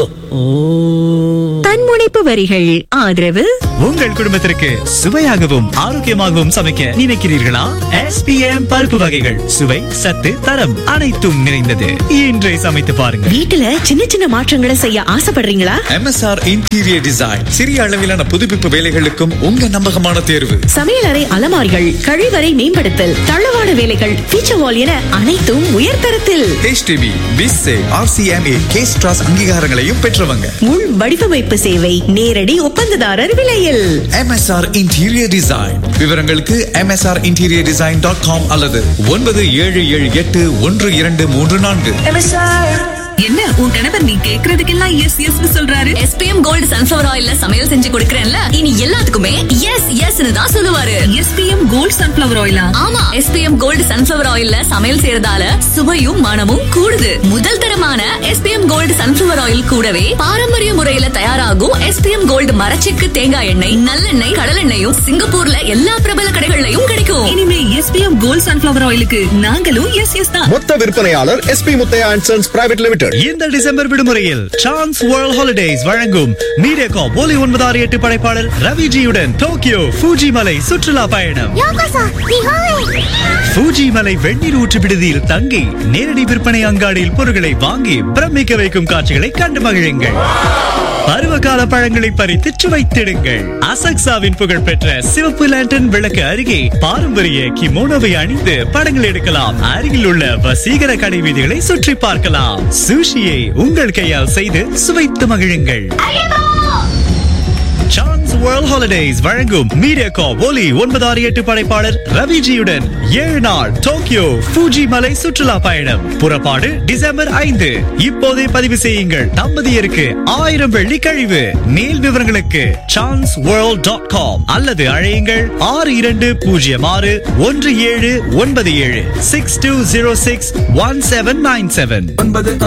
தன்முனைப்பு வரிகள் ஆதரவு உங்கள் குடும்பத்திற்கு சுவையாகவும் ஆரோக்கியமாகவும் சமைக்க நினைக்கிறீர்களா எஸ்பிஎம் பருப்பு வகைகள் சுவை சத்து தரம் அனைத்தும் நிறைந்தது இன்றை சமைத்து பாருங்க வீட்டுல சின்ன சின்ன மாற்றங்களை செய்ய ஆசைப்படுறீங்களா MSR இன்டீரியர் டிசைன் சிறிய அளவிலான புதுப்பிப்பு வேலைகளுக்கும் உங்க நம்பகமான தேர்வு சமையலறை அலமாரிகள் கழிவறை மேம்படுத்தல் தளவாட வேலைகள் ஃபீச்சர் வால் என அனைத்தும் உயர்தரத்தில் HDB, பிஸ்ஸே ஆர்சிஎம்ஏ கேஸ்ட்ராஸ் அங்கீகாரங்களையும் பெற்றவங்க முள் வடிவமைப்பு சேவை நேரடி ஒப்பந்ததாரர் விலையில் MSR இன்டீரியர் டிசைன் விவரங்களுக்கு MSR interior design dot com அல்லது ஒன்பது ஏழு ஏழு எட்டு ஒன்று இரண்டு மூன்று நான்கு என்ன உன் கணவர் நீ கேக்குறதுக்கெல்லாம் எஸ் எஸ் சொல்றாரு எஸ்பிஎம் கோல்டு சன்ஃபிளவர் ஆயில்ல சமையல் செஞ்சு கொடுக்கறேன்ல இனி எல்லாத்துக்குமே எஸ் எஸ் தான் சொல்லுவாரு எஸ்பிஎம் கோல்ட் சன்ஃபிளவர் ஆயிலா ஆமா எஸ்பிஎம் கோல்டு சன்ஃபிளவர் ஆயில்ல சமையல் செய்யறதால சுவையும் மனமும் கூடுது முதல் தரமான எஸ்பிஎம் கோல்டு சன்ஃபிளவர் ஆயில் கூடவே பாரம்பரிய முறையில தயாராகும் எஸ்பிஎம் கோல்டு மரச்செக்கு தேங்காய் எண்ணெய் நல்லெண்ணெய் கடலெண்ணெயும் சிங்கப்பூர்ல எல்லா பிரபல கடைகள்லயும் கிடைக்கும் இனிமே எஸ்பிஎம் கோல்ட் சன்ஃபிளவர் ஆயிலுக்கு நாங்களும் எஸ் எஸ் தான் மொத்த விற்பனையாளர் SP Muthiah and sons private limited இந்த டிசம்பர் விடுமுறையில் சான்ஸ் வேர்ல்ட் ஹாலிடேஸ் வழங்கும் மீடியாகா ஒலி ஒன்பதாறு எட்டு படைப்பாளர் ரவிஜியுடன் டோக்கியோ ஃபூஜி மலை சுற்றுலா பயணம் ஃபூஜி மலை வெந்நீர் ஊற்று விடுதியில் தங்கி நேரடி விற்பனை அங்காடியில் பொருட்களை வாங்கி பிரமிக்க வைக்கும் காட்சிகளை கண்டு மகிழுங்கள் பருவகால பழங்களை பறித்து சுவைத்திடுங்கள் அசக்சாவின் புகழ்பெற்ற சிவப்பு லேண்டன் விளக்கு அருகே பாரம்பரிய கிமோனோவை அணிந்து படங்கள் எடுக்கலாம் அருகில் உள்ள வசீகர கடை வீதிகளை சுற்றி பார்க்கலாம் சுஷியை உங்கள் கையால் செய்து சுவைத்து மகிழுங்கள் சான்ஸ் வேர்ல்ட் ஹாலிடேஸ் வழங்கும் மீடியா கா ஒலி ஒன்பதாறு எட்டு படைப்பாளர் ரவிஜியுடன் ஏழு நாள் டோக்கியோ ஃபூஜி மலை சுற்றுலா பயணம் புறப்பாடு டிசம்பர் ஐந்து இப்போதே பதிவு செய்யுங்கள் தம்பதியருக்கு ஆயிரம் வெள்ளி கழிவு மேல் விவரங்களுக்கு சான்ஸ் வேர்ல்ட் டாட் காம் அல்லது அழையுங்கள் ஆறு இரண்டு பூஜ்ஜியம் ஆறு ஒன்று ஏழு ஒன்பது ஏழு six two zero six one seven nine seven